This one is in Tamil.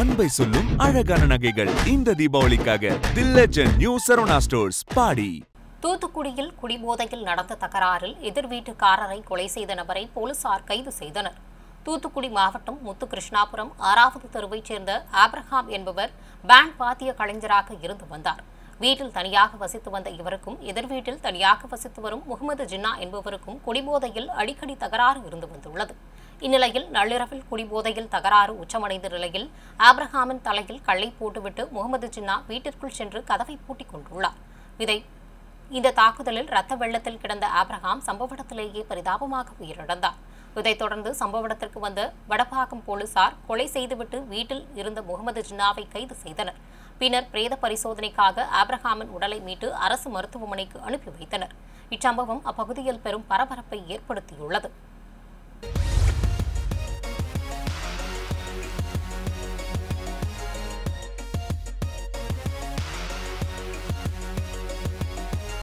அன்பை சொல்லும் அழகான நகைகள் இந்த தீபாவளிக்காக the legend new Saravana stores பாடி தூத்துக்குடியில் குடிபோதையில் நடந்த தகராறில் எதிர் வீட்டுக்காரரை கொலை செய்த நபரை போலீசார் கைது செய்தனர் தூத்துக்குடி மாவட்டம் முத்துகிருஷ்ணாபுரம் ஆறாவது தெருவைச் சேர்ந்த ஆப்ரஹாம் என்பவர் பேண்ட் வாத்திய கலைஞராக இருந்து வந்தார் வீட்டில் தனியாக வசித்து வந்த இவருக்கும் எதிர் வீட்டில் தனியாக வசித்து வரும் முகமது ஜின்னா என்பவருக்கும் குடிபோதையில் அடிக்கடி தகராறு இருந்து வந்துள்ளது இந்நிலையில் நள்ளிரவில் குடிபோதையில் தகராறு உச்சமடைந்த நிலையில் ஆப்ரஹாமின் தலையில் கல்லை போட்டுவிட்டு முகமது ஜின்னா வீட்டிற்குள் சென்று கதவை பூட்டிக் கொண்டுள்ளார் இதை இந்த தாக்குதலில் ரத்த வெள்ளத்தில் கிடந்த ஆப்ரஹாம் சம்பவ இடத்திலேயே பரிதாபமாக உயிரிழந்தார் இதைத் தொடர்ந்து சம்பவ இடத்திற்கு வந்த வடபாகம் போலீசார் கொலை செய்துவிட்டு வீட்டில் இருந்த முகமது ஜின்னாவை கைது செய்தனர் பின்னர் பிரேத பரிசோதனைக்காக ஆப்ரஹாமின் உடலை மீட்டு அரசு மருத்துவமனைக்கு அனுப்பி வைத்தனர் இச்சம்பவம் அப்பகுதியில் பெரும் பரபரப்பை ஏற்படுத்தியுள்ளது